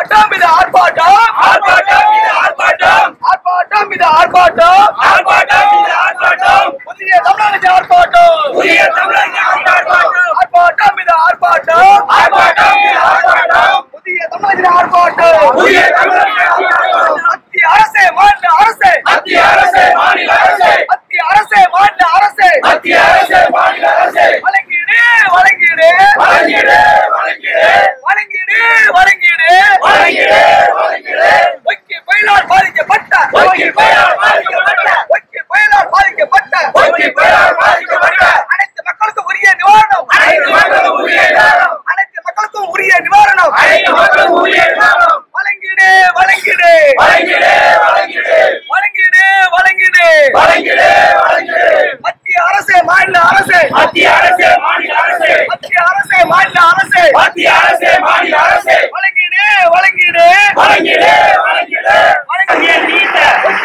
ஆர்ப்பாட்டம் இது ஆர்ப்பாட்டம் ஆர்ப்பாட்டம் இது ஆர்ப்பாட்டம் ஆர்ப்பாட்டம் இது ஆர்ப்பாட்டம் ஆர்ப்பாட்டம் இது ஆர்ப்பாட்டம் புதிய தமிழக ஆர்ப்பாட்டம் புதிய தமிழக ஆர்ப்பாட்டம் ஆர்ப்பாட்டம் இது ஆர்ப்பாட்டம் ஆர்ப்பாட்டம் இது ஆர்ப்பாட்டம் புதிய தமிழக ஆர்ப்பாட்டம் புதிய தமிழக ஆர்ப்பாட்டம் மத்திய அரசே மாநில அரசே மத்திய அரசு மாநில அரசு மத்திய அரசே மாநில அரசே மத்திய அரசு மாநில அரசு வழங்கிடு வழங்கிடு வழங்கிடு வழங்கிடு வழங்கிடு வழங்கிடு வழங்கிடு வழங்கிடு ஒக்கி புயலால் பாதிக்கப்பட்ட ஒக்கி புயலால் பாதிக்கப்பட்ட ஒக்கி புயலால் பாதிக்கப்பட்ட ஒக்கி புயலால் பாதிக்கப்பட்ட அனைத்து மக்களுக்கும் உரிய நிவாரணம் அனைத்து மக்களுக்கும் உரிய நிவாரணம் அனைத்து மக்களுக்கும் உரிய நிவாரணம் அனைத்து மக்களுக்கும் உரிய நிவாரணம் வழங்கிடு வழங்கிடு வழங்கிடு வழங்கிடு வழங்கிடு வழங்கிடு வழங்கிடு வழங்கிடு மத்திய அரசே மாநில அரசே மத்திய அரசு மாநில அரசு மத்திய அரசே மாநில அரசே மத்திய அரசு மாநில அரசு வழங்கிடு வழங்கிடு வழங்கிடு வழங்கிடு உயர் நீத்த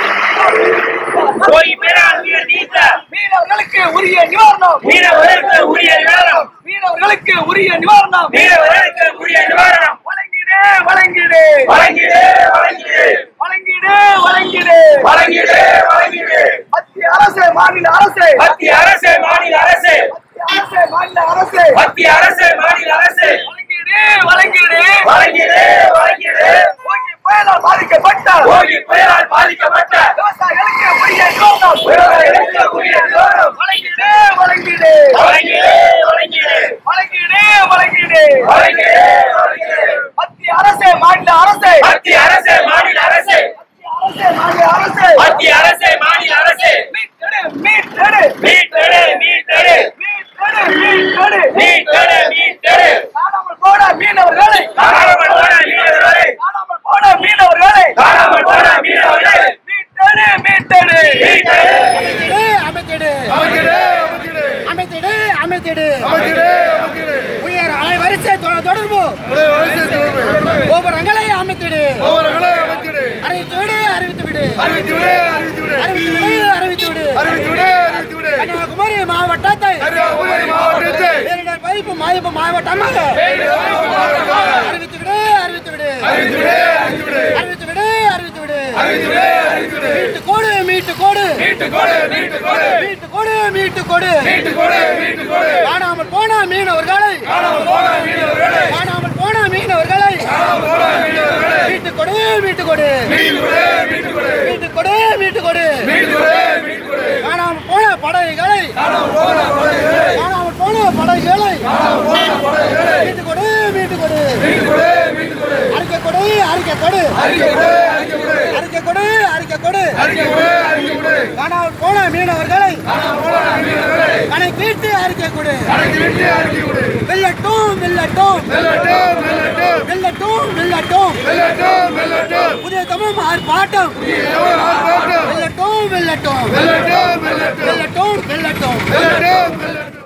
போய் பெறால் உயர் நீத்த மீனவர்களுக்கு உரிய நிவாரணம் மீனவர்களுக்கு உரிய நிவாரணம் மீனவர்களுக்கு உரிய நிவாரணம் மீனவர்களுக்கு உரிய நிவாரணம் வழங்கிடு வழங்கிடு வழங்கிடு வழங்கிடு வழங்கிடு வழங்கிடு வழங்கிடு வழங்கிடு மத்திய அரசே மாநில அரசே மத்திய அரசு மாநில அரசு மத்திய அரசே மாநில அரசே மத்திய அரசு மாநில அரசு வழங்கிடு வழங்கிடு வழங்கிடு வழங்கிடு ஓகே புயலால் பாதிக்கப்பட்ட ஓகி புயலால் பாதிக்கப்பட்ட விவசாயிகளுக்கு உரிய நிவாரணம் விவசாயிகளுக்கு உரிய நிவாரணம் வழங்கிடு வழங்கிடு வழங்கிடு வழங்கிடு வழங்கிடு வழங்கிடு வழங்கிடு வழங்கிடு மத்திய அரசே மாநில அரசே மத்திய அரசு மாநில அரசு அரசே மாநில அரசே மத்திய அரசு மாநில அரசு மீட்டெடு மீட்டெடு மீட்டெடு மீட்டெடு மீட்டெடு மீட்டெடு மீட்டெடு மீட்டெடு காணாமல் போன மீனவர்களை காணாமல் போன மீனவர்களை காணாமல் போன மீனவர்களை காணாமல் போன மீனவர்களை மீட்டெடு மீட்டெடு மீட்டெடு அமைத்திடு அமைக்கிடு அமைத்திடு அமைத்திடு அமைக்கிடு அமைக்கிடு உயர் அலைவரிசை தொ- தொடர்பு கோபுரங்களை அமைத்திடு ஒவ்வொருகளை அமைக்கிடு அறிவித்து விடு அறிவித்து விடு அறிவித்து விடு அறிவித்து விடு அறிவித்து விடு அறிவித்து விடு அறிவித்து விடு அறிவித்து விடு கன்னியாகுமரி மாவட்டத்தை கன்னியாகுமரி மாவட்டத்தை பேரிடர் பாதிப்பு பாதிப்பு மாவட்டமாக அறிவித்து விடு அறிவித்து விடு அறிவித்து விடு அறிவித்து விடு அறிவித்து விடு அறிவித்து விடு அறிவித்து விடு அறிவித்து விடு மீட்டு கோடு மீட்டு கோடு மீட்டு கொடு மீட்டு கொடு மீட்டு கோடு மீட்டு கோடு மீட்டு கொடு மீட்டு கொடு காணாமல் போன மீனவர்களை காணாமல் போன மீனவர்களை காணாமல் போன மீனவர்களை காணாமல் போன மீனவர்களை மீட்டு கொடு மீட்டு கொடு மீட்டு கொடு மீட்டு கொடு மீட்டு கொடு மீட்டு கொடு மீட்டு கொடு மீட்டு கொடு காணாமல் போன படகுகளை காணாமல் போன படைகளை காணாமல் போன படகுகளை காணாமல் போன படைகளை மீட்டு கொடு மீட்டு கொடு மீட்டு கொடு மீட்டு கொடு அறிக்கை கொடு அறிக்கை கொடு அறிக்கை கொடு அறிக்கை கொடு அறிக்கை கொடு அறிக்கை கொடு அறிக்கை கொடு அறிக்கை கொடு காணாமல் போன மீனவர்களை காணாமல் போன மீனவர்களை கணக்கிட்டு அறிக்கை கொடு கணக்கு விட்டு அறிக்கை கொடு வெள்ளட்டும் வெள்ளட்டும் வெள்ளட்டும் வெள்ளட்டும் வெள்ளட்டும் வெள்ளட்டும் வெள்ளட்டும் வெள்ளட்டும் புதிய தமிழ் ஆர்ப்பாட்டம் எவன் ஆர்ப்பாட்டம் வெள்ளட்டும் வெள்ளட்டும் வெள்ளட்டும் வெள்ளட்டும் வெள்ளட்டும் வெள்ளட்டும் வெள்ளட்டும் வெள்ளட்டும்